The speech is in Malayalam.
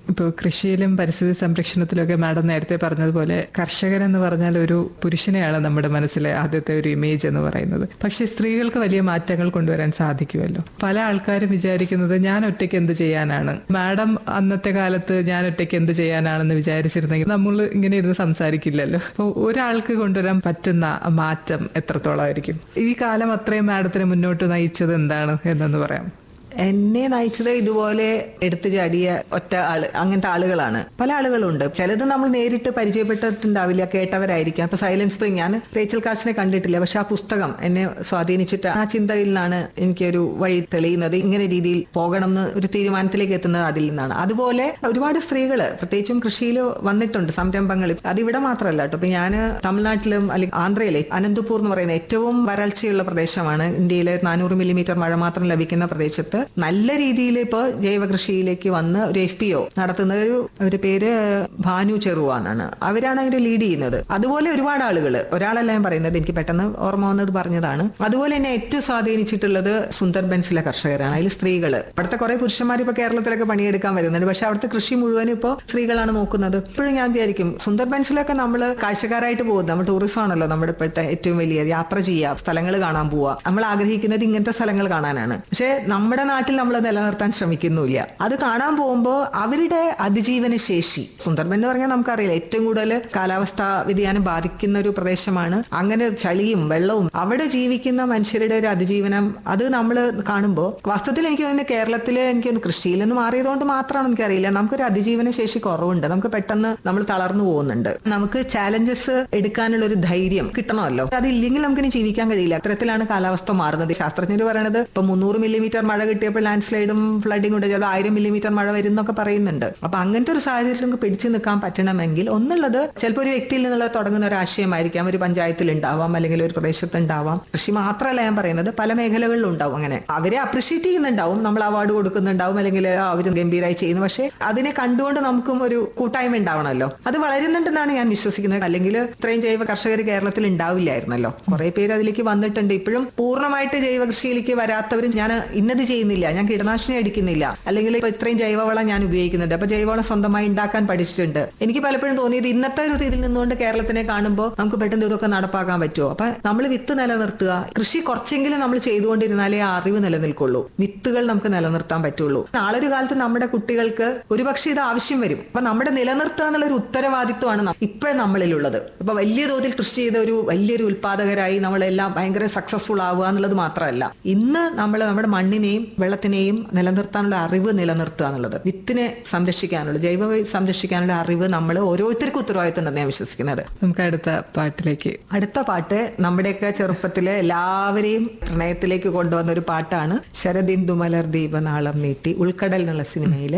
ഇപ്പോൾ കൃഷിയിലും പരിസ്ഥിതി സംരക്ഷണത്തിലൊക്കെ മാഡം നേരത്തെ പറഞ്ഞതുപോലെ കർഷകൻ എന്ന് പറഞ്ഞാൽ ഒരു പുരുഷനെയാണ് നമ്മുടെ മനസ്സിലെ ആദ്യത്തെ ഒരു ഇമേജ് എന്ന് പറയുന്നത് പക്ഷേ സ്ത്രീകൾക്ക് വലിയ മാറ്റങ്ങൾ കൊണ്ടുവരാൻ സാധിക്കുമല്ലോ പല ആൾക്കാരും വിചാരിക്കുന്നത് ഞാൻ ഒറ്റയ്ക്ക് എന്ത് ചെയ്യാനാണ് മാഡം അന്നത്തെ കാലത്ത് ഞാൻ ഒറ്റയ്ക്ക് എന്ത് ചെയ്യാനാണെന്ന് വിചാരിച്ചിരുന്നെങ്കിൽ നമ്മൾ ഇങ്ങനെ ഇരുന്ന് സംസാരിക്കില്ലല്ലോ അപ്പോൾ ഒരാൾക്ക് കൊണ്ടുവരാൻ പറ്റുന്ന മാറ്റം എത്രത്തോളമായിരിക്കും ഈ കാലം അത്രയും മാഡത്തിന് മുന്നോട്ട് നയിച്ചത് എന്താണ് എന്നൊന്ന് പറയാം എന്നെ നയിച്ചത് ഇതുപോലെ എടുത്തു ചാടിയ ഒറ്റ ആള് അങ്ങനത്തെ ആളുകളാണ് പല ആളുകളുണ്ട് ചിലത് നമ്മൾ നേരിട്ട് പരിചയപ്പെട്ടിട്ടുണ്ടാവില്ല കേട്ടവരായിരിക്കാം ഇപ്പൊ സൈലന്റ് സ്പ്രിംഗ് ഞാൻ റേച്ചൽ കാർസിനെ കണ്ടിട്ടില്ല പക്ഷെ ആ പുസ്തകം എന്നെ സ്വാധീനിച്ചിട്ട് ആ ചിന്തയിൽ നിന്നാണ് എനിക്കൊരു വഴി തെളിയുന്നത് ഇങ്ങനെ രീതിയിൽ പോകണം എന്ന് ഒരു തീരുമാനത്തിലേക്ക് എത്തുന്നത് അതിൽ നിന്നാണ് അതുപോലെ ഒരുപാട് സ്ത്രീകള് പ്രത്യേകിച്ചും കൃഷിയിൽ വന്നിട്ടുണ്ട് സംരംഭങ്ങൾ അതിവിടെ മാത്രമല്ല കേട്ടോ ഇപ്പൊ ഞാൻ തമിഴ്നാട്ടിലും അല്ലെങ്കിൽ ആന്ധ്രയിലെ അനന്തപൂർ എന്ന് പറയുന്ന ഏറ്റവും വരൾച്ചയുള്ള പ്രദേശമാണ് ഇന്ത്യയിലെ നാനൂറ് മില്ലിമീറ്റർ മഴ മാത്രം ലഭിക്കുന്ന പ്രദേശത്ത് നല്ല രീതിയിൽ ഇപ്പോൾ ജൈവ കൃഷിയിലേക്ക് വന്ന് ഒരു എഫ് പി ഒ നടത്തുന്ന ഒരു ഒരു പേര് ഭാനു ചെറുവ എന്നാണ് അവരാണ് അതിന്റെ ലീഡ് ചെയ്യുന്നത് അതുപോലെ ഒരുപാട് ആളുകൾ ഒരാളല്ല ഞാൻ പറയുന്നത് എനിക്ക് പെട്ടെന്ന് ഓർമ്മ വന്നത് പറഞ്ഞതാണ് അതുപോലെ എന്നെ ഏറ്റവും സ്വാധീനിച്ചിട്ടുള്ളത് സുന്ദർബൻസിലെ കർഷകരാണ് അതിൽ സ്ത്രീകൾ അവിടുത്തെ കുറെ പുരുഷന്മാർ ഇപ്പൊ കേരളത്തിലൊക്കെ പണിയെടുക്കാൻ വരുന്നുണ്ട് പക്ഷെ അവിടുത്തെ കൃഷി മുഴുവനും ഇപ്പോൾ സ്ത്രീകളാണ് നോക്കുന്നത് ഇപ്പോഴും ഞാൻ വിചാരിക്കും സുന്ദർബൻസിലൊക്കെ നമ്മൾ കാഴ്ചക്കാരായിട്ട് പോകുന്നത് നമ്മൾ ടൂറിസം ആണല്ലോ നമ്മുടെ ഇപ്പോഴത്തെ ഏറ്റവും വലിയ യാത്ര ചെയ്യുക സ്ഥലങ്ങൾ കാണാൻ പോവുക നമ്മൾ ആഗ്രഹിക്കുന്നത് ഇങ്ങനത്തെ സ്ഥലങ്ങൾ കാണാനാണ് പക്ഷെ നമ്മുടെ നാട്ടിൽ നമ്മൾ നിലനിർത്താൻ ശ്രമിക്കുന്നില്ല അത് കാണാൻ പോകുമ്പോൾ അവരുടെ അതിജീവന ശേഷി സുന്ദർബൻ എന്ന് പറഞ്ഞാൽ നമുക്കറിയില്ല ഏറ്റവും കൂടുതൽ കാലാവസ്ഥാ വ്യതിയാനം ബാധിക്കുന്ന ഒരു പ്രദേശമാണ് അങ്ങനെ ചളിയും വെള്ളവും അവിടെ ജീവിക്കുന്ന മനുഷ്യരുടെ ഒരു അതിജീവനം അത് നമ്മൾ കാണുമ്പോൾ വാസ്തവത്തിൽ എനിക്ക് തോന്നുന്നു കേരളത്തില് എനിക്ക് തോന്നുന്നു കൃഷിയിൽ നിന്ന് മാറിയതുകൊണ്ട് മാത്രമാണ് എനിക്കറിയില്ല നമുക്കൊരു അതിജീവന ശേഷി കുറവുണ്ട് നമുക്ക് പെട്ടെന്ന് നമ്മൾ തളർന്നു പോകുന്നുണ്ട് നമുക്ക് ചാലഞ്ചസ് എടുക്കാനുള്ള ഒരു ധൈര്യം കിട്ടണമല്ലോ അതില്ലെങ്കിൽ നമുക്കിനി ജീവിക്കാൻ കഴിയില്ല അത്തരത്തിലാണ് കാലാവസ്ഥ മാറുന്നത് ശാസ്ത്രജ്ഞർ പറയണത് ഇപ്പൊ മുന്നൂറ് മില്ലിമീറ്റർ മഴ കിട്ടിയപ്പോൾ ലാൻഡ് സ്ലൈഡും ഫ്ലഡിംഗ് ഉണ്ട് ചിലപ്പോൾ ആയിരം മില്ലിമീറ്റർ മഴ വരും എന്നൊക്കെ പറയുന്നുണ്ട് അപ്പൊ അങ്ങനത്തെ ഒരു സാഹചര്യത്തിൽ നമുക്ക് പിടിച്ചു നിൽക്കാൻ പറ്റണമെങ്കിൽ ഒന്നുള്ളത് ചിലപ്പോൾ ഒരു വ്യക്തിയിൽ നിന്നുള്ള തുടങ്ങുന്ന ഒരു ആശയമായിരിക്കാം ഒരു പഞ്ചായത്തിൽ ഉണ്ടാവാം അല്ലെങ്കിൽ ഒരു പ്രദേശത്ത് ഉണ്ടാവാം കൃഷി മാത്രമല്ല ഞാൻ പറയുന്നത് പല മേഖലകളിലും ഉണ്ടാവും അങ്ങനെ അവരെ അപ്രിഷിയേറ്റ് ചെയ്യുന്നുണ്ടാവും നമ്മൾ അവാർഡ് കൊടുക്കുന്നുണ്ടാവും അല്ലെങ്കിൽ അവർ ഗംഭീരമായി ചെയ്യുന്നു പക്ഷേ അതിനെ കണ്ടുകൊണ്ട് നമുക്കും ഒരു കൂട്ടായ്മ ഉണ്ടാവണമല്ലോ അത് വളരുന്നുണ്ടെന്നാണ് ഞാൻ വിശ്വസിക്കുന്നത് അല്ലെങ്കിൽ ഇത്രയും ജൈവ കർഷകർ കേരളത്തിൽ ഉണ്ടാവില്ലായിരുന്നല്ലോ കുറെ പേര് അതിലേക്ക് വന്നിട്ടുണ്ട് ഇപ്പോഴും പൂർണ്ണമായിട്ട് ജൈവ കൃഷിയിലേക്ക് വരാത്തവരും ഞാൻ ഇന്നത് ചെയ്യുന്നില്ല ഞാൻ കീടനാശിനി അടിക്കുന്നില്ല അല്ലെങ്കിൽ ഇപ്പൊ ഇത്രയും ജൈവവളം ഞാൻ ഉപയോഗിക്കുന്നുണ്ട് അപ്പൊ ജൈവവളം സ്വന്തമായി ഉണ്ടാക്കാൻ പഠിച്ചിട്ടുണ്ട് എനിക്ക് പലപ്പോഴും തോന്നിയത് ഇന്നത്തെ ഒരു ഇതിൽ നിന്നുകൊണ്ട് കേരളത്തിനെ കാണുമ്പോൾ നമുക്ക് പെട്ടെന്ന് ഇതൊക്കെ നടപ്പാക്കാൻ പറ്റുമോ അപ്പൊ നമ്മൾ വിത്ത് നിലനിർത്തുക കൃഷി കുറച്ചെങ്കിലും നമ്മൾ ചെയ്തുകൊണ്ടിരുന്നാലേ ആ അറിവ് നിലനിൽക്കുള്ളൂ വിത്തുകൾ നമുക്ക് നിലനിർത്താൻ പറ്റുള്ളൂ നാളെ ഒരു കാലത്ത് നമ്മുടെ കുട്ടികൾക്ക് ഒരുപക്ഷെ ഇത് ആവശ്യം വരും അപ്പൊ നമ്മുടെ നിലനിർത്തുക എന്നുള്ള ഒരു ഉത്തരവാദിത്വമാണ് ഇപ്പോഴും നമ്മളിലുള്ളത് ഇപ്പൊ വലിയ തോതിൽ കൃഷി ചെയ്ത ഒരു വലിയൊരു ഉൽപാദകരായി നമ്മളെല്ലാം ഭയങ്കര സക്സസ്ഫുൾ ആവുക എന്നുള്ളത് മാത്രമല്ല ഇന്ന് നമ്മൾ നമ്മുടെ മണ്ണിനെയും വെള്ളത്തിനെയും നിലനിർത്താനുള്ള അറിവ് നിലനിർത്തുക എന്നുള്ളത് വിത്തിനെ സംരക്ഷിക്കാനുള്ള ജൈവ സംരക്ഷിക്കാനുള്ള അറിവ് നമ്മൾ ഓരോരുത്തർക്കും ഉത്തരവാദിത്തം ഉണ്ടെന്ന് ഞാൻ വിശ്വസിക്കുന്നത് നമുക്ക് അടുത്ത പാട്ടിലേക്ക് അടുത്ത പാട്ട് നമ്മുടെയൊക്കെ ചെറുപ്പത്തിലെ എല്ലാവരെയും പ്രണയത്തിലേക്ക് കൊണ്ടുവന്ന ഒരു പാട്ടാണ് ശരദിന്ദു മലർ ദീപനാളം നീട്ടി ഉൾക്കടൽ എന്നുള്ള സിനിമയിലെ